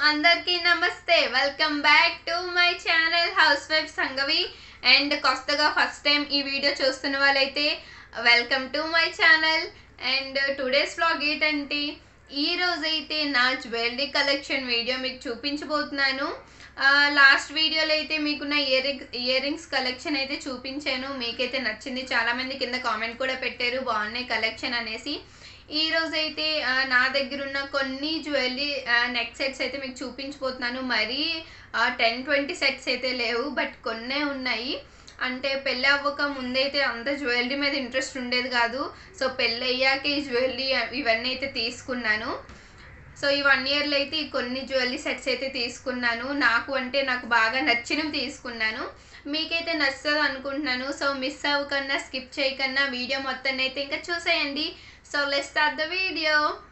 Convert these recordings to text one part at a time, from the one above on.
అందరికీ నమస్తే welcome back to my channel house wife Sangavi and కొత్తగా ఫస్ట్ టైం ఈ వీడియో చూస్తున్న వాళ్ళైతే welcome to my channel and today's vlog ఏంటంటే ఈ రోజైతే నా జ్యువెలరీ కలెక్షన్ వీడియో మీకు చూపించబోతున్నాను లాస్ట్ వీడియోలో అయితే మీకు నా ఇయర్ ఇయర్ రింగ్స్ కలెక్షన్ అయితే చూపించాను మీకైతే నచ్చింది చాలామంది కింద కామెంట్ కూడా పెట్టారు బాగున్నాయి కలెక్షన్ అనేసి ఈ రోజు అయితే ఆ, నా దగ్గర ఉన్న కొన్ని జ్యువెలరీ నెక్ సెట్స్ అయితే మీకు చూపించబోతున్నాను మరీ టెన్ ట్వంటీ సెట్స్ అయితే లేవు బట్ కొన్నే ఉన్నాయి అంటే పెళ్ళి అవ్వక ముందైతే అంత జ్యువెలరీ మీద ఇంట్రెస్ట్ ఉండేది కాదు సో పెళ్ళి అయ్యాక ఈ జ్యువెలరీ ఇవన్నీ అయితే తీసుకున్నాను సో ఈ వన్ ఇయర్లో అయితే ఈ కొన్ని జ్యువెలరీ సెట్స్ అయితే తీసుకున్నాను నాకు అంటే నాకు బాగా నచ్చినవి తీసుకున్నాను మీకైతే నచ్చుతుంది అనుకుంటున్నాను సో మిస్ అవ్వకన్నా స్కిప్ చేయకన్నా వీడియో మొత్తాన్ని అయితే ఇంకా చూసేయండి so let's start the video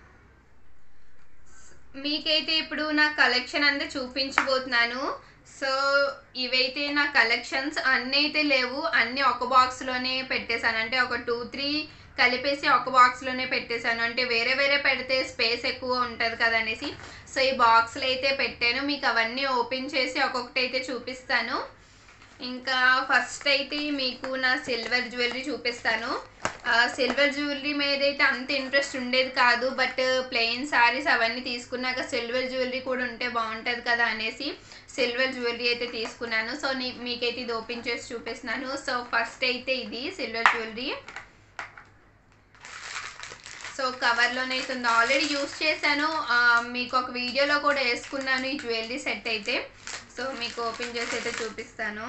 మీకైతే ఇప్పుడు నా కలెక్షన్ అంతా చూపించబోతున్నాను సో ఇవైతే నా కలెక్షన్స్ అన్నీ అయితే లేవు అన్నీ ఒక బాక్స్లోనే పెట్టేశాను అంటే ఒక టూ త్రీ కలిపేసి ఒక బాక్స్లోనే పెట్టేశాను అంటే వేరే వేరే పెడితే స్పేస్ ఎక్కువ ఉంటుంది కదా అనేసి సో ఈ బాక్స్లో అయితే పెట్టాను మీకు అవన్నీ ఓపెన్ చేసి ఒక్కొక్కటి అయితే చూపిస్తాను ఇంకా ఫస్ట్ అయితే మీకు నా సిల్వర్ జ్యువెలరీ చూపిస్తాను సిల్వర్ జ్యువెలరీ మీద అయితే అంత ఇంట్రెస్ట్ ఉండేది కాదు బట్ ప్లెయిన్ సారీస్ అవన్నీ తీసుకున్నాక సిల్వర్ జ్యువెలరీ కూడా ఉంటే బాగుంటుంది కదా అనేసి సిల్వర్ జ్యువెలరీ అయితే తీసుకున్నాను సో నీ మీకైతే ఇది ఓపెన్ చేసి చూపిస్తున్నాను సో ఫస్ట్ అయితే ఇది సిల్వర్ జ్యువెలరీ సో కవర్లోనే అయితే ఉంది ఆల్రెడీ యూస్ చేశాను ఆ, మీకు ఒక వీడియోలో కూడా వేసుకున్నాను ఈ జ్యువెలరీ సెట్ అయితే సో మీకు ఓపెన్ చేసి అయితే చూపిస్తాను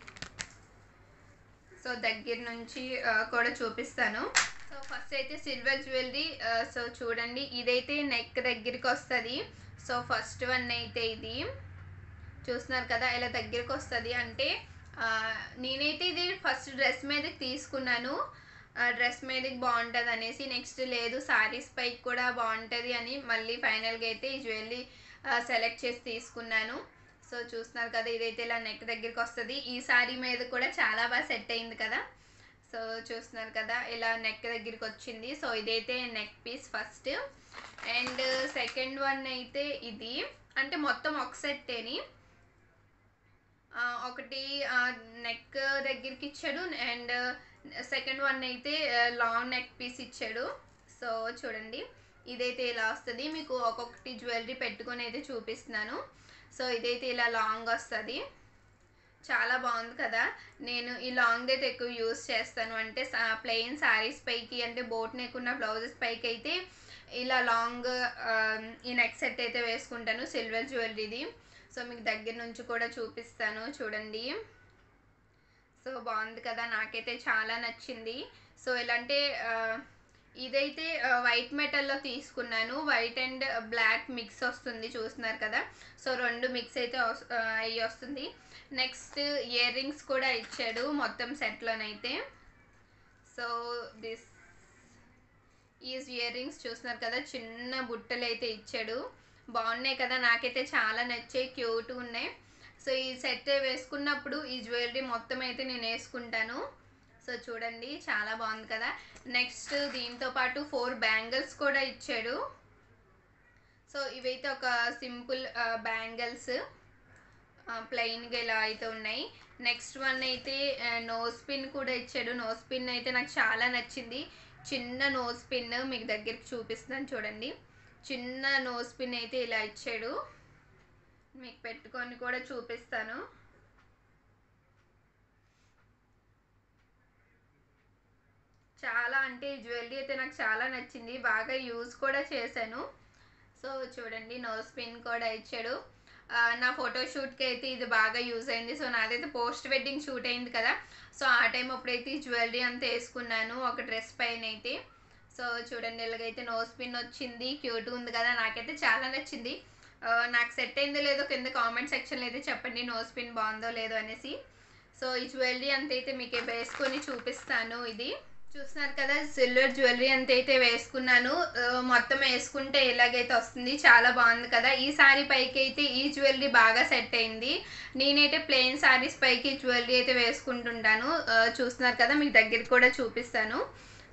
సో దగ్గర నుంచి ఆ, కూడా చూపిస్తాను సో ఫస్ట్ అయితే సిల్వర్ జ్యువెలరీ సో చూడండి ఇదైతే నెక్ దగ్గరికి వస్తుంది సో ఫస్ట్ వన్ అయితే ఇది చూస్తున్నారు కదా ఇలా దగ్గరికి వస్తుంది అంటే ఆ, నేనైతే ఇది ఫస్ట్ డ్రెస్ మీదకి తీసుకున్నాను డ్రెస్ మీదకి బాగుంటుంది అనేసి నెక్స్ట్ లేదు సారీస్ పైకి కూడా బాగుంటుంది అని మళ్ళీ ఫైనల్గా అయితే ఈ జ్యువెలరీ సెలెక్ట్ చేసి తీసుకున్నాను సో చూస్తున్నారు కదా ఇదైతే ఇలా నెక్ దగ్గరికి వస్తుంది ఈ సారీ మీద కూడా చాలా బాగా సెట్ అయింది కదా సో చూస్తున్నారు కదా ఇలా నెక్ దగ్గరికి వచ్చింది సో ఇదైతే neck piece first and second one అయితే ఇది అంటే మొత్తం ఒక సెట్టేని ఆ, ఒకటి నెక్ దగ్గరికి ఇచ్చాడు అండ్ సెకండ్ వన్ అయితే లాంగ్ నెక్ పీస్ ఇచ్చాడు సో చూడండి ఇదైతే ఇలా వస్తుంది మీకు ఒక్కొక్కటి జ్యువెలరీ పెట్టుకొని అయితే చూపిస్తున్నాను సో ఇదైతే ఇలా లాంగ్ వస్తుంది చాలా బాగుంది కదా నేను ఈ లాంగ్ అయితే ఎక్కువ యూస్ చేస్తాను అంటే ప్లెయిన్ శారీస్ పైకి అంటే బోట్ నెక్ ఉన్న బ్లౌజెస్ పైకి అయితే ఇలా లాంగ్ ఈ నెక్ సెట్ అయితే వేసుకుంటాను సిల్వర్ జ్యువెలరీది సో మీకు దగ్గర నుంచి కూడా చూపిస్తాను చూడండి సో బాగుంది కదా నాకైతే చాలా నచ్చింది సో ఇలాంటి ఆ, ఇదైతే వైట్ మెటల్లో తీసుకున్నాను వైట్ అండ్ బ్లాక్ మిక్స్ వస్తుంది చూస్తున్నారు కదా సో రెండు మిక్స్ అయితే వస్- ఆ, అయ్యి వస్తుంది నెక్స్ట్ ఇయర్ రింగ్స్ కూడా ఇచ్చాడు మొత్తం సెట్లోనైతే so this is ear rings చూస్తున్నారు కదా చిన్న బుట్టలు అయితే ఇచ్చాడు బాగున్నాయి కదా నాకైతే చాలా నచ్చాయి క్యూట్ ఉన్నాయి సో ఈ సెట్ వేసుకున్నప్పుడు ఈ జ్యువెలరీ మొత్తం అయితే నేను వేసుకుంటాను సో చూడండి చాలా బాగుంది కదా నెక్స్ట్ దీంతో పాటు ఫోర్ బ్యాంగిల్స్ కూడా ఇచ్చాడు సో ఇవైతే ఒక సింపుల్ బ్యాంగిల్స్ ప్లెయిన్గా ఇలా అయితే ఉన్నాయి నెక్స్ట్ వన్ అయితే నోస్ పిన్ కూడా ఇచ్చాడు నోస్ పిన్ అయితే నాకు చాలా నచ్చింది చిన్న నోస్ పిన్ మీకు దగ్గరికి చూపిస్తున్నాను చూడండి చిన్న నోస్ పిన్ అయితే ఇలా ఇచ్చాడు మీకు పెట్టుకొని కూడా చూపిస్తాను చాలా అంటే ఈ జ్యువెలరీ అయితే నాకు చాలా నచ్చింది బాగా యూజ్ కూడా చేశాను సో చూడండి నోస్ పిన్ కూడా ఇచ్చాడు ఆ, నా ఫోటో షూట్కి అయితే ఇది బాగా యూజ్ అయింది సో నాదైతే పోస్ట్ వెడ్డింగ్ షూట్ అయింది కదా సో ఆ టైం అప్పుడైతే ఈ జ్యువెలరీ అంతా వేసుకున్నాను ఒక డ్రెస్ పైన అయితే సో చూడండి ఇలాగైతే నోస్ పిన్ వచ్చింది క్యూట్గా ఉంది కదా నాకైతే చాలా నచ్చింది ఆ, నాకు సెట్ అయిందో లేదో కింద కామెంట్ సెక్షన్లో అయితే చెప్పండి నోస్ పిన్ బాగుందో లేదో అనేసి సో ఈ జ్యువెలరీ అంత అయితే మీకు వేసుకొని చూపిస్తాను ఇది చూస్తున్నారు కదా సిల్వర్ జ్యువెలరీ అంత అయితే వేసుకున్నాను ఆ, మొత్తం వేసుకుంటే ఎలాగైతే వస్తుంది చాలా బాగుంది కదా ఈ సారీ పైకి అయితే ఈ జ్యువెలరీ బాగా సెట్ అయింది నేనైతే ప్లెయిన్ సారీస్ పైకి జ్యువెలరీ అయితే వేసుకుంటుంటాను ఆ, చూస్తున్నారు కదా మీకు దగ్గరికి కూడా చూపిస్తాను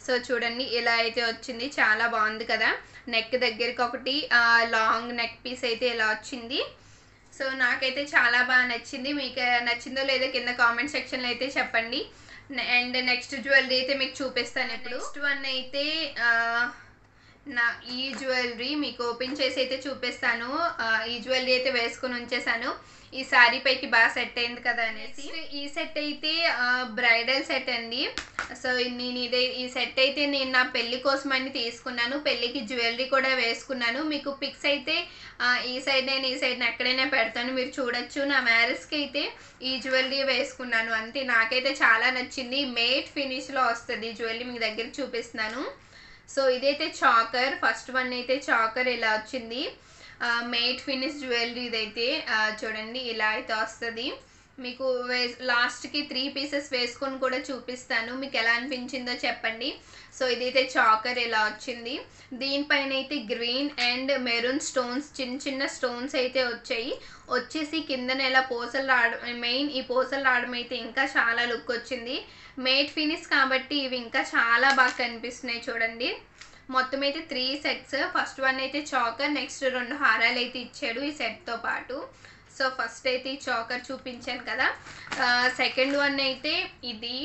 సో చూడండి ఇలా అయితే వచ్చింది చాలా బాగుంది కదా నెక్ దగ్గరికి ఒకటి లాంగ్ నెక్ పీస్ అయితే ఇలా వచ్చింది సో నాకైతే చాలా బాగా నచ్చింది మీకు నచ్చిందో లేదో కింద కామెంట్ సెక్షన్లో అయితే చెప్పండి అండ్ నెక్స్ట్ జ్యువెలరీ అయితే మీకు చూపిస్తాను ఇప్పుడు నెక్స్ట్ వన్ అయితే ఆ, నా ఈ జ్యువెలరీ మీకు ఓపెన్ చేసి అయితే చూపిస్తాను ఆ, ఈ జ్యువెలరీ అయితే వేసుకొని ఉంచేసాను ఈ శారీ పైకి బాగా సెట్ అయింది కదా అనేసి ఈ సెట్ అయితే బ్రైడల్ సెట్ అండి సో నేను ఇదే ఈ సెట్ అయితే నేను నా పెళ్లి కోసం అని తీసుకున్నాను పెళ్ళికి జ్యువెలరీ కూడా వేసుకున్నాను మీకు పిక్స్ అయితే ఆ, ఈ సైడ్ నేను ఈ సైడ్ ఎక్కడైనా పెడతాను మీరు చూడొచ్చు నా మ్యారేజ్కి అయితే ఈ జ్యువెలరీ వేసుకున్నాను అంతే నాకైతే చాలా నచ్చింది మేట్ ఫినిష్లో వస్తుంది ఈ జ్యువెలరీ మీకు దగ్గర చూపిస్తున్నాను సో ఇదైతే చాకర్ ఫస్ట్ వన్ అయితే చాకర్ ఇలా వచ్చింది మేట్ ఫినిష్ జ్యువెలరీ ఇదైతే ఆ, చూడండి ఇలా అయితే వస్తుంది మీకు వే లాస్ట్కి త్రీ పీసెస్ వేసుకొని కూడా చూపిస్తాను మీకు ఎలా అనిపించిందో చెప్పండి సో ఇదైతే చాకర్ ఇలా వచ్చింది దీనిపైన అయితే గ్రీన్ అండ్ మెరూన్ స్టోన్స్ చిన్న చిన్న స్టోన్స్ అయితే వచ్చాయి వచ్చేసి కిందన ఇలా పూసలు రావడం మెయిన్ ఈ పూసలు రావడం అయితే ఇంకా చాలా లుక్ వచ్చింది మేట్ ఫినిష్ కాబట్టి ఇవి ఇంకా చాలా బాగా కనిపిస్తున్నాయి చూడండి మొత్తం అయితే త్రీ సెట్స్ ఫస్ట్ వన్ అయితే చాకర్ నెక్స్ట్ రెండు హారాలు అయితే ఇచ్చాడు ఈ సెట్తో పాటు సో ఫస్ట్ అయితే ఈ చాకర్ చూపించాను కదా సెకండ్ వన్ అయితే ఇది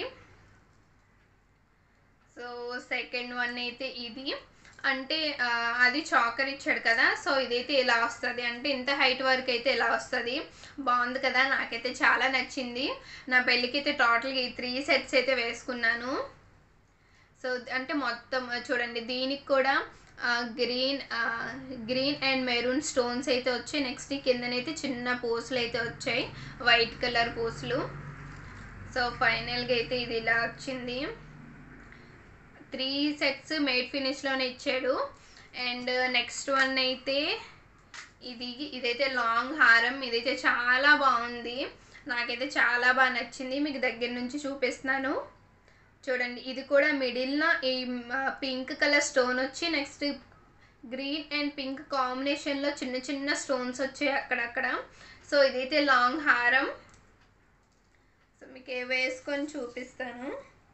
సో సెకండ్ వన్ అయితే ఇది అంటే ఆ, అది చాకర్ ఇచ్చాడు కదా సో ఇదైతే ఇలా వస్తుంది అంటే ఇంత హైట్ వరకు అయితే ఇలా వస్తుంది బాగుంది కదా నాకైతే చాలా నచ్చింది నా పెళ్ళికి అయితే టోటల్గా ఈ త్రీ సెట్స్ అయితే వేసుకున్నాను సో అంటే మొత్తం చూడండి దీనికి కూడా green green and maroon stones అయితే వచ్చాయి నెక్స్ట్ కిందనైతే చిన్న పూసలు అయితే వచ్చాయి వైట్ కలర్ పూసలు సో ఫైనల్గా అయితే ఇది ఇలా వచ్చింది త్రీ సెట్స్ మేడ్ ఫినిష్లోనే ఇచ్చాడు అండ్ నెక్స్ట్ వన్ అయితే ఇది ఇదైతే లాంగ్ హారం ఇదైతే చాలా బాగుంది నాకైతే చాలా బాగా నచ్చింది మీకు దగ్గర నుంచి చూపిస్తున్నాను చూడండి ఇది కూడా మిడిల్లో ఈ పింక్ కలర్ స్టోన్ వచ్చి నెక్స్ట్ గ్రీన్ అండ్ పింక్ కాంబినేషన్లో చిన్న చిన్న స్టోన్స్ వచ్చాయి అక్కడక్కడ సో ఇదైతే లాంగ్ హారం సో మీకు ఏ వేసుకొని చూపిస్తాను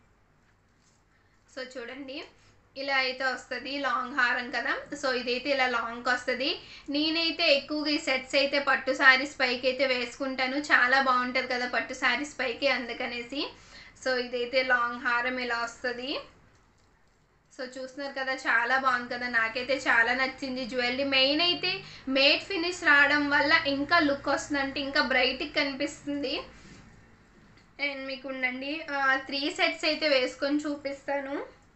సో చూడండి ఇలా అయితే వస్తుంది లాంగ్ హారం కదా సో ఇదైతే ఇలా లాంగ్ వస్తుంది నేనైతే ఎక్కువగా ఈ సెట్స్ అయితే పట్టు శారీస్ పైకి అయితే వేసుకుంటాను చాలా బాగుంటుంది కదా పట్టు శారీస్ పైకి అందుకనేసి సో ఇదైతే లాంగ్ హారం ఇలా వస్తుంది సో చూస్తున్నారు కదా చాలా బాగుంది కదా నాకైతే చాలా నచ్చింది జ్యువెలరీ మెయిన్ అయితే మేట్ ఫినిష్ రావడం వల్ల ఇంకా లుక్ వస్తుంది అంటే ఇంకా బ్రైట్గా కనిపిస్తుంది అండ్ మీకు ఉండండి త్రీ సెట్స్ అయితే వేసుకొని చూపిస్తాను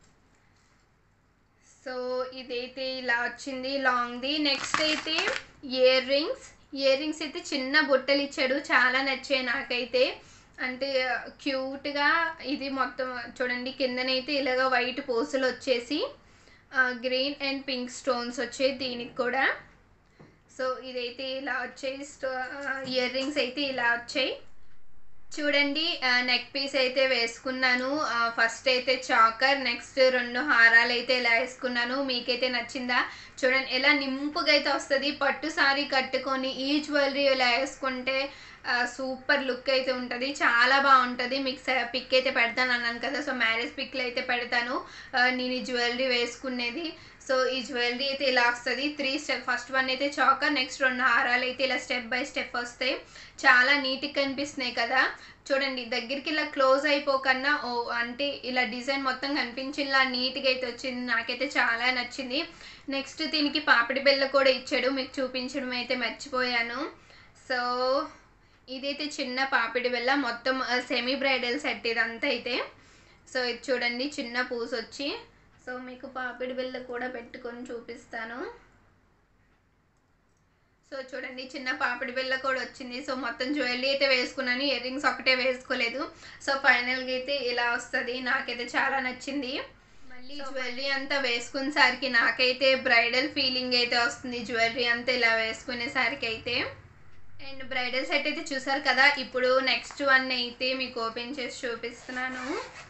సో ఇదైతే ఇలా వచ్చింది లాంగ్ది నెక్స్ట్ అయితే ఇయర్ రింగ్స్ ఇయర్ రింగ్స్ అయితే చిన్న బుట్టలు ఇచ్చాడు చాలా నచ్చాయి నాకైతే అంటే క్యూట్గా ఇది మొత్తం చూడండి కిందనైతే ఇలాగ వైట్ పూసలు వచ్చేసి గ్రీన్ అండ్ పింక్ స్టోన్స్ వచ్చాయి దీనికి కూడా సో ఇదైతే ఇలా వచ్చాయి స్టో ఇయర్ రింగ్స్ అయితే ఇలా వచ్చాయి చూడండి నెక్ పీస్ అయితే వేసుకున్నాను ఫస్ట్ అయితే చాకర్ నెక్స్ట్ రెండు హారాలు అయితే ఇలా వేసుకున్నాను మీకైతే నచ్చిందా చూడండి ఎలా నింపుగా అయితే వస్తుంది పట్టు సారీ కట్టుకొని ఈ జ్యువెలరీ ఇలా వేసుకుంటే సూపర్ లుక్ అయితే ఉంటుంది చాలా బాగుంటుంది మీకు పిక్ అయితే పెడతాను అన్నాను కదా సో మ్యారేజ్ పిక్లు అయితే పెడతాను ఆ, నేను ఈ జ్యువెలరీ వేసుకునేది సో ఈ జ్యువెలరీ అయితే ఇలా వస్తుంది త్రీ స్టెప్ ఫస్ట్ వన్ అయితే చాకర్ నెక్స్ట్ రెండు హారాలు అయితే ఇలా స్టెప్ బై స్టెప్ వస్తాయి చాలా నీట్గా కనిపిస్తున్నాయి కదా చూడండి దగ్గరికి ఇలా క్లోజ్ అయిపోకన్నా ఓ అంటే ఇలా డిజైన్ మొత్తం కనిపించేలా నీట్గా అయితే వచ్చింది నాకైతే చాలా నచ్చింది నెక్స్ట్ దీనికి పాపిడి బెల్ల కూడా ఇచ్చాడు మీకు చూపించడం అయితే మర్చిపోయాను సో ఇదైతే చిన్న పాపిడి బెల్ల మొత్తం సెమీ బ్రైడల్ సెట్ ఇదంతా అయితే సో ఇది చూడండి చిన్న పూస వచ్చి సో మీకు పాపిడి బిళ్ళ కూడా పెట్టుకొని చూపిస్తాను సో చూడండి చిన్న పాపిడి బిళ్ళ కూడా వచ్చింది సో మొత్తం జ్యువెలరీ అయితే వేసుకున్నాను ఇయర్ రింగ్స్ ఒకటే వేసుకోలేదు సో ఫైనల్గా అయితే ఇలా వస్తుంది నాకైతే చాలా నచ్చింది మళ్ళీ జ్యువెలరీ అంతా వేసుకునేసరికి నాకైతే బ్రైడల్ ఫీలింగ్ అయితే వస్తుంది జ్యువెలరీ అంతా ఇలా వేసుకునేసరికి అయితే అండ్ బ్రైడల్ సెట్ అయితే చూసారు కదా ఇప్పుడు నెక్స్ట్ వన్ అయితే మీకు ఓపెన్ చేసి చూపిస్తున్నాను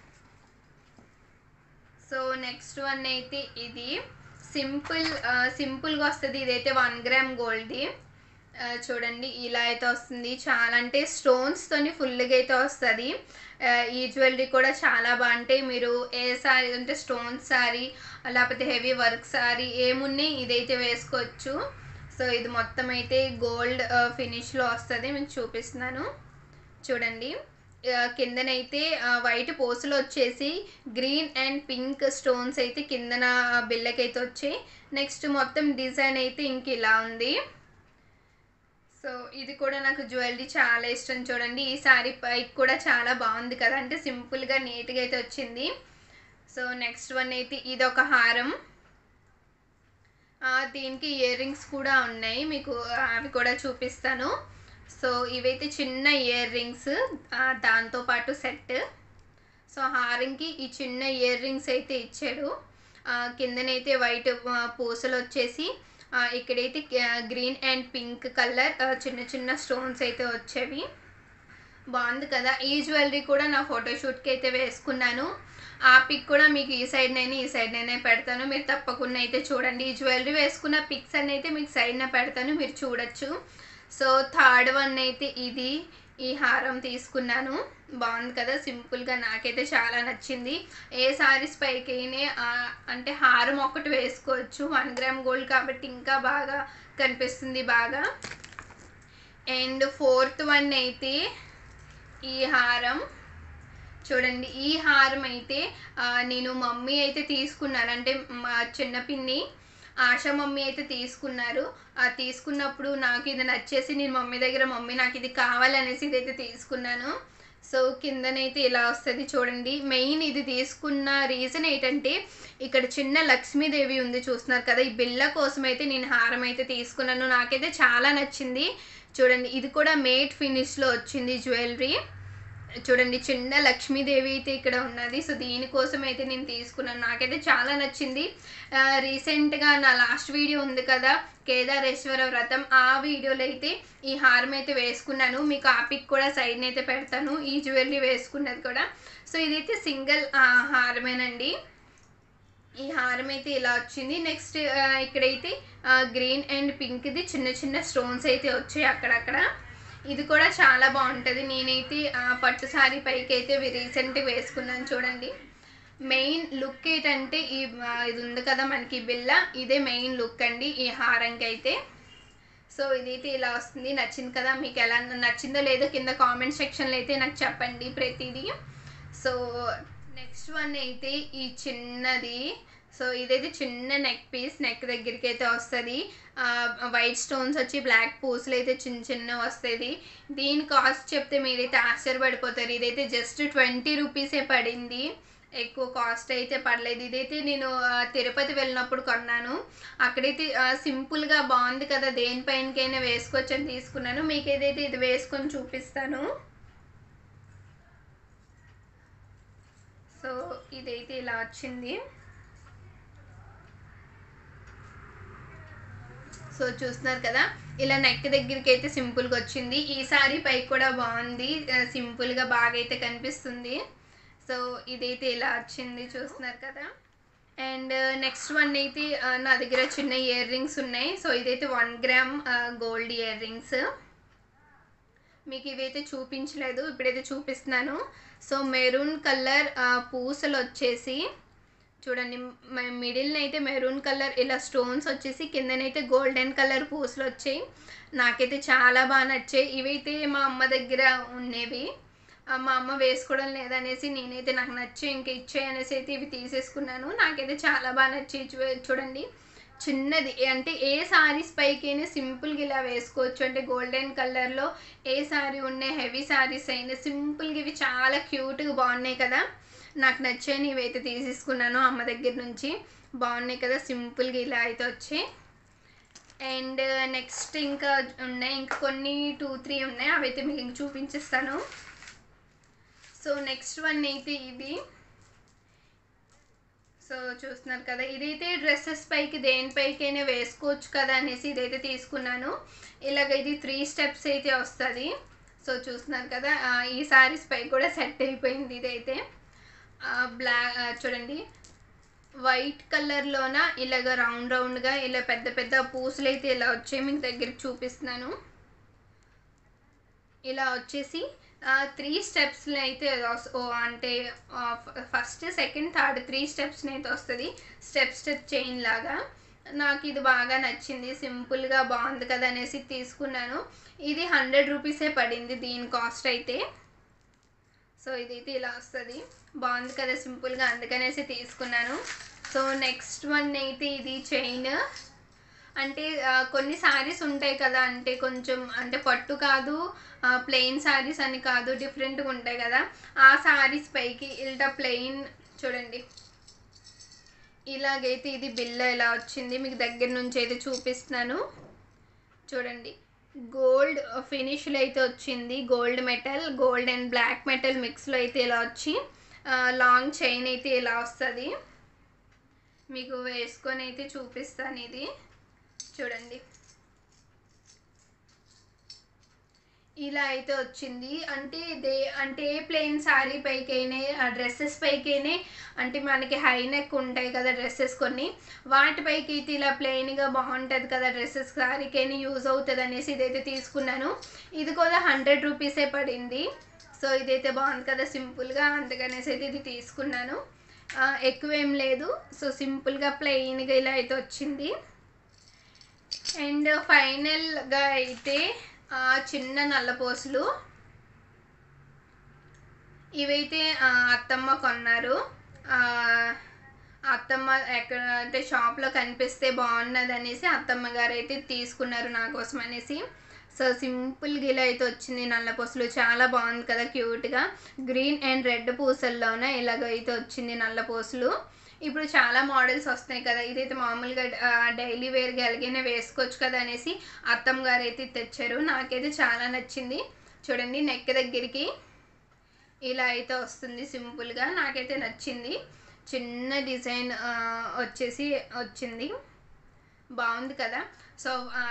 సో నెక్స్ట్ వన్ అయితే ఇది సింపుల్ సింపుల్గా వస్తుంది ఇదైతే వన్ గ్రామ్ గోల్డ్ది ఆ, చూడండి ఇలా అయితే వస్తుంది చాలా అంటే స్టోన్స్తోని ఫుల్గా అయితే వస్తుంది ఈ జ్యువెలరీ కూడా చాలా బాగుంటాయి మీరు ఏ సారీ అంటే స్టోన్ సారీ లేకపోతే హెవీ వర్క్ సారీ ఏమున్నాయి ఇదైతే వేసుకోవచ్చు సో ఇది మొత్తం అయితే గోల్డ్ ఫినిష్లో వస్తుంది మీకు చూపిస్తున్నాను చూడండి ఆ, కిందనైతే ఆ, వైట్ పోసులు వచ్చేసి గ్రీన్ అండ్ పింక్ స్టోన్స్ అయితే కిందన బిల్లకైతే వచ్చాయి నెక్స్ట్ మొత్తం డిజైన్ అయితే ఇంక ఇలా ఉంది సో ఇది కూడా నాకు జ్యువెలరీ చాలా ఇష్టం చూడండి ఈ సారీ పైకి కూడా చాలా బాగుంది కదా అంటే సింపుల్గా నీట్గా అయితే వచ్చింది సో నెక్స్ట్ వన్ అయితే ఇది ఒక హారం ఆ, దీనికి ఇయర్ రింగ్స్ కూడా ఉన్నాయి మీకు అవి కూడా చూపిస్తాను సో ఇవైతే చిన్న ఇయర్ రింగ్స్ దాంతోపాటు సెట్ సో హారంకి ఈ చిన్న ఇయర్ రింగ్స్ అయితే ఇచ్చాడు ఆ, కిందనైతే వైట్ ఆ, పూసలు వచ్చేసి ఆ, ఇక్కడైతే గ్రీన్ అండ్ పింక్ కలర్ చిన్న చిన్న స్టోన్స్ అయితే వచ్చేవి బాగుంది కదా ఈ జ్యువెలరీ కూడా నా ఫోటోషూట్కి అయితే వేసుకున్నాను ఆ పిక్ కూడా మీకు ఈ సైడ్ నైనా ఈ సైడ్ నైనా పెడతాను మీరు తప్పకుండా అయితే చూడండి ఈ జ్యువెలరీ వేసుకున్న పిక్స్ అన్ని అయితే మీకు సైడ్న పెడతాను మీరు చూడొచ్చు సో థర్డ్ వన్ అయితే ఇది ఈ హారం తీసుకున్నాను బాగుంది కదా సింపుల్గా నాకైతే చాలా నచ్చింది ఏ సారీస్ పైకి అంటే హారం ఒకటి వేసుకోవచ్చు వన్ గ్రామ్ గోల్డ్ కాబట్టి ఇంకా బాగా కనిపిస్తుంది బాగా అండ్ ఫోర్త్ వన్ అయితే ఈ హారం చూడండి ఈ హారం అయితే ఆ, నేను మమ్మీ అయితే తీసుకున్నాను అంటే మా చిన్న పిన్ని ఆశ మమ్మీ అయితే తీసుకున్నారు ఆ తీసుకున్నప్పుడు నాకు ఇది నచ్చేసి నేను మమ్మీ దగ్గర మమ్మీ నాకు ఇది కావాలనేసి ఇదైతే తీసుకున్నాను సో కిందనైతే ఇలా వస్తుంది చూడండి మెయిన్ ఇది తీసుకున్న రీజన్ ఏంటంటే ఇక్కడ చిన్న లక్ష్మీదేవి ఉంది చూస్తున్నారు కదా ఈ బిళ్ళ కోసం అయితే నేను హారం అయితే తీసుకున్నాను నాకైతే చాలా నచ్చింది చూడండి ఇది కూడా మేట్ ఫినిష్లో వచ్చింది జ్యువెలరీ చూడండి చిన్న లక్ష్మీదేవి అయితే ఇక్కడ ఉన్నది సో దీనికోసం అయితే నేను తీసుకున్నాను నాకైతే చాలా నచ్చింది ఆ, రీసెంట్గా నా లాస్ట్ వీడియో ఉంది కదా కేదారేశ్వర వ్రతం ఆ వీడియోలో అయితే ఈ హారం అయితే వేసుకున్నాను మీకు ఆ పిక్ కూడా సైడ్ని అయితే పెడతాను ఈ జ్యువెలరీ వేసుకున్నది కూడా సో ఇదైతే సింగిల్ హారమేనండి ఈ హారం అయితే ఇలా వచ్చింది నెక్స్ట్ ఇక్కడైతే గ్రీన్ అండ్ పింక్ది చిన్న చిన్న స్టోన్స్ అయితే వచ్చాయి అక్కడక్కడ ఇది కూడా చాలా బాగుంటుంది నేనైతే ఆ, పట్టు సారీ పైకి అయితే రీసెంట్గా వేసుకున్నాను చూడండి మెయిన్ లుక్ ఏంటంటే ఈ ఆ, ఇది ఉంది కదా మనకి బిల్ల ఇదే మెయిన్ లుక్ అండి ఈ హారంకి అయితే సో ఇదైతే ఇలా వస్తుంది నచ్చింది కదా మీకు ఎలా నచ్చిందో లేదో కింద కామెంట్ సెక్షన్లో అయితే నాకు చెప్పండి ప్రతిదీ సో నెక్స్ట్ వన్ అయితే ఈ చిన్నది సో ఇదైతే చిన్న నెక్ పీస్ నెక్ దగ్గరికి అయితే వస్తుంది వైట్ స్టోన్స్ వచ్చి బ్లాక్ పూసలు అయితే చిన్న చిన్న వస్తుంది దీని కాస్ట్ చెప్తే మీరైతే ఆశ్చర్యపడిపోతారు ఇదైతే జస్ట్ ట్వంటీ రూపీసే పడింది ఎక్కువ కాస్ట్ అయితే పడలేదు ఇదైతే నేను ఆ, తిరుపతి వెళ్ళినప్పుడు కొన్నాను అక్కడైతే ఆ, సింపుల్గా బాగుంది కదా దేనిపైనకైనా వేసుకోవచ్చు అని తీసుకున్నాను మీకు ఏదైతే ఇది వేసుకొని చూపిస్తాను సో ఇదైతే ఇలా వచ్చింది సో చూస్తున్నారు కదా ఇలా నెక్ దగ్గరికి అయితే సింపుల్గా వచ్చింది ఈ సారీ పైకి కూడా బాగుంది ఆ, సింపుల్గా బాగా అయితే కనిపిస్తుంది సో ఇదైతే ఇలా వచ్చింది చూస్తున్నారు కదా అండ్ నెక్స్ట్ వన్ అయితే ఆ, నా దగ్గర చిన్న ఇయర్ రింగ్స్ ఉన్నాయి సో ఇదైతే one gram gold ear rings మీకు ఇవైతే చూపించలేదు ఇప్పుడైతే చూపిస్తున్నాను సో మెరూన్ కలర్ పూసలు వచ్చేసి చూడండి మిడిల్ అయితే మెరూన్ కలర్ ఇలా స్టోన్స్ వచ్చేసి కిందనైతే గోల్డెన్ కలర్ పూసలు వచ్చాయి నాకైతే చాలా బాగా నచ్చాయి ఇవైతే మా అమ్మ దగ్గర ఉండేవి ఆ, మా అమ్మ వేసుకోవడం లేదనేసి నేనైతే నాకు నచ్చి ఇంక ఇచ్చాయి అనేసి అయితే ఇవి తీసేసుకున్నాను నాకైతే చాలా బాగా నచ్చి చూ- చూడండి చిన్నది అంటే ఏ సారీస్ పైకైనా సింపుల్గా ఇలా వేసుకోవచ్చు అంటే గోల్డెన్ కలర్లో ఏ సారీ ఉన్నాయి హెవీ సారీస్ అయినా సింపుల్గా ఇవి చాలా క్యూట్గా బాగున్నాయి కదా నాకు నచ్చాయి ఇవైతే తీసేసుకున్నాను అమ్మ దగ్గర నుంచి బాగున్నాయి కదా సింపుల్గా ఇలా అయితే వచ్చాయి అండ్ నెక్స్ట్ ఇంకా ఉన్నాయి ఇంకా కొన్ని టూ త్రీ ఉన్నాయి అవైతే మీకు ఇంక చూపించేస్తాను సో నెక్స్ట్ వన్ అయితే ఇది సో చూస్తున్నారు కదా ఇదైతే డ్రెస్సెస్ పైకి దేనిపైకైనా వేసుకోవచ్చు కదా అనేసి ఇదైతే తీసుకున్నాను ఇలాగ ఇది త్రీ స్టెప్స్ అయితే వస్తుంది సో చూస్తున్నారు కదా ఆ, ఈ సారీస్ పై కూడా సెట్ అయిపోయింది ఇదైతే బ్లాక్ చూడండి వైట్ కలర్లోన ఇలాగ రౌండ్ రౌండ్గా ఇలా పెద్ద పెద్ద పూసలు అయితే ఇలా వచ్చాయి మీకు దగ్గరికి చూపిస్తున్నాను ఇలా వచ్చేసి త్రీ స్టెప్స్ని అయితే వస్- ఓ అంటే ఫస్ట్ సెకండ్ థర్డ్ త్రీ స్టెప్స్ని అయితే వస్తుంది స్టెప్ స్టెప్ చైన్ లాగా నాకు ఇది బాగా నచ్చింది సింపుల్గా బాగుంది కదా అనేసి తీసుకున్నాను ఇది హండ్రెడ్ రూపీసే పడింది దీని కాస్ట్ అయితే సో ఇదైతే ఇలా వస్తుంది బాగుంది కదా సింపుల్గా అందుకనేసి తీసుకున్నాను సో నెక్స్ట్ వన్ అయితే ఇది చైన్ అంటే ఆ, కొన్ని శారీస్ ఉంటాయి కదా అంటే కొంచెం అంటే పట్టు కాదు ప్లెయిన్ శారీస్ అని కాదు డిఫరెంట్గా ఉంటాయి కదా ఆ శారీస్ పైకి ఇలా ప్లెయిన్ చూడండి ఇలాగైతే ఇది బిల్ల ఇలా వచ్చింది మీకు దగ్గర నుంచి అయితే చూపిస్తున్నాను చూడండి గోల్డ్ ఫినిష్లో అయితే వచ్చింది gold metal gold and black metal మిక్స్లో అయితే ఇలా వచ్చి ఆ, లాంగ్ చైన్ అయితే ఇలా వస్తుంది మీకు వేసుకొని అయితే చూపిస్తాను ఇది చూడండి ఇలా అయితే వచ్చింది అంటే దే అంటే ప్లెయిన్ శారీ పైకైనా ఆ డ్రెస్సెస్ పైకైనా అంటే మనకి హై నెక్ ఉంటాయి కదా డ్రెస్సెస్ కొన్ని వాటిపైకి అయితే ఇలా ప్లెయిన్గా బాగుంటుంది కదా డ్రెస్సెస్ శారీకైనా యూజ్ అవుతుంది అనేసి ఇదైతే తీసుకున్నాను ఇది కూడా హండ్రెడ్ రూపీసే పడింది సో ఇదైతే బాగుంది కదా సింపుల్గా అందుకనేసి అయితే ఇది తీసుకున్నాను ఆ, ఎక్కువ ఏం లేదు సో సింపుల్గా ప్లెయిన్గా ఇలా అయితే వచ్చింది అండ్ ఫైనల్గా అయితే ఆ, చిన్న నల్లపోసులు ఇవైతే ఆ, అత్తమ్మ కొన్నారు ఆ, అత్తమ్మ ఎక్కడ అంటే షాప్లో కనిపిస్తే బాగున్నది అనేసి అత్తమ్మ గారు అయితే తీసుకున్నారు నా కోసం అనేసి సో సింపుల్గా ఇలా అయితే వచ్చింది నల్ల పూసలు చాలా బాగుంది కదా క్యూట్గా గ్రీన్ అండ్ రెడ్ పూసల్లోన ఇలాగ అయితే వచ్చింది నల్ల పూసలు ఇప్పుడు చాలా మోడల్స్ వస్తున్నాయి కదా ఇదైతే మామూలుగా డైలీ వేర్గా ఎలాగైనా వేసుకోవచ్చు కదా అనేసి అత్తమ్మ గారు అయితే తెచ్చారు నాకైతే చాలా నచ్చింది చూడండి నెక్ దగ్గరికి ఇలా అయితే వస్తుంది సింపుల్గా నాకైతే నచ్చింది చిన్న డిజైన్ ఆ, వచ్చేసి వచ్చింది బాగుంది కదా సో ఆ,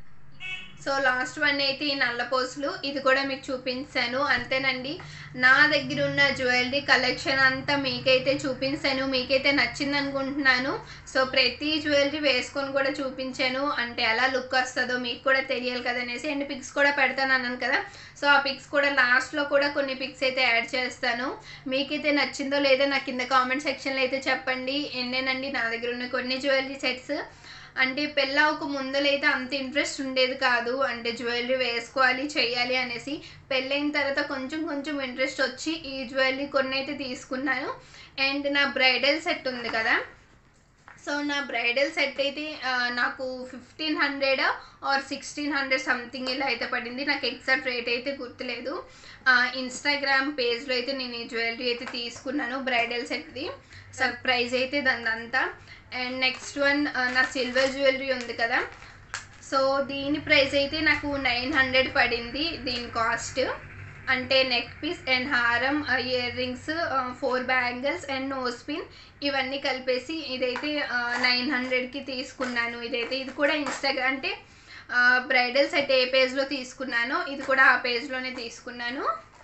సో లాస్ట్ వన్ అయితే ఈ నల్లపోసులు ఇది కూడా మీకు చూపించాను అంతేనండి నా దగ్గర ఉన్న జ్యువెలరీ కలెక్షన్ అంతా మీకైతే చూపించాను మీకైతే నచ్చింది అనుకుంటున్నాను సో ప్రతి జ్యువెలరీ వేసుకొని కూడా చూపించాను అంటే ఎలా లుక్ వస్తుందో మీకు కూడా తెలియాలి కదా అనేసి అండ్ పిక్స్ కూడా పెడతాను అన్నాను కదా సో ఆ పిక్స్ కూడా లాస్ట్లో కూడా కొన్ని పిక్స్ అయితే యాడ్ చేస్తాను మీకైతే నచ్చిందో లేదో నాకు కింద కామెంట్ సెక్షన్లో అయితే చెప్పండి ఎన్నేనండి నా దగ్గర ఉన్న కొన్ని జ్యువెలరీ సెట్స్ అంటే పెళ్ళవకు ముందలైతే అంత ఇంట్రెస్ట్ ఉండేది కాదు అంటే జ్యువెలరీ వేసుకోవాలి చేయాలి అనేసి పెళ్ళైన తర్వాత కొంచెం కొంచెం ఇంట్రెస్ట్ వచ్చి ఈ జ్యువెలరీ కొన్ని అయితే తీసుకున్నాను అండ్ నా బ్రైడల్ సెట్ ఉంది కదా సో నా బ్రైడల్ సెట్ అయితే ఆ, నాకు fifteen hundred or sixteen hundred something ఇలా అయితే పడింది నాకు ఎగ్జాక్ట్ రేట్ అయితే గుర్తులేదు ఇన్స్టాగ్రామ్ పేజ్లో అయితే నేను ఈ జ్యువెలరీ అయితే తీసుకున్నాను బ్రైడల్ సెట్ది సర్ప్రైజ్ అయితే దానిదంతా అండ్ నెక్స్ట్ వన్ నా సిల్వర్ జ్యువెలరీ ఉంది కదా సో దీని ప్రైస్ అయితే నాకు నైన్ హండ్రెడ్ పడింది దీని కాస్ట్ అంటే నెక్ పీస్ అండ్ హారం ear rings four bangles and nose pin ఇవన్నీ కలిపేసి ఇదైతే నైన్ హండ్రెడ్కి తీసుకున్నాను ఇదైతే ఇది కూడా ఇన్స్టాగ్రామ్ అంటే బ్రైడల్ సెట్ ఏ పేజ్లో తీసుకున్నానో ఇది కూడా ఆ పేజ్లోనే తీసుకున్నాను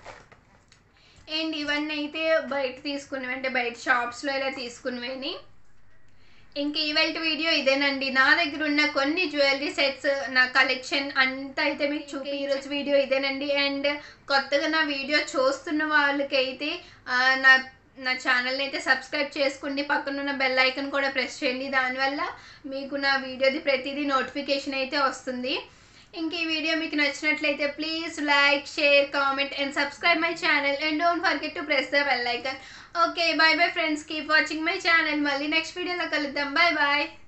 అండ్ ఇవన్నీ అయితే బయట తీసుకున్నవి అంటే బయట షాప్స్లో ఇలా తీసుకున్నవి ఇంక ఈవెల్ట్ వీడియో ఇదేనండి నా దగ్గర ఉన్న కొన్ని జ్యువెలరీ సెట్స్ నా కలెక్షన్ అంతా అయితే మీకు చూపి ఈరోజు వీడియో ఇదేనండి అండ్ కొత్తగా నా వీడియో చూస్తున్న వాళ్ళకైతే ఆ, నా నా ఛానల్ని అయితే సబ్స్క్రైబ్ చేసుకోండి పక్కన ఉన్న బెల్ ఐకన్ కూడా ప్రెస్ చేయండి దానివల్ల మీకు నా వీడియోది ప్రతిదీ నోటిఫికేషన్ అయితే వస్తుంది ఇంక ఈ వీడియో మీకు నచ్చినట్లయితే please like share comment and subscribe my channel and don't forget to press the bell icon okay bye bye friends keep watching my channel మళ్ళీ నెక్స్ట్ వీడియోలో కలుద్దాం బాయ్ బాయ్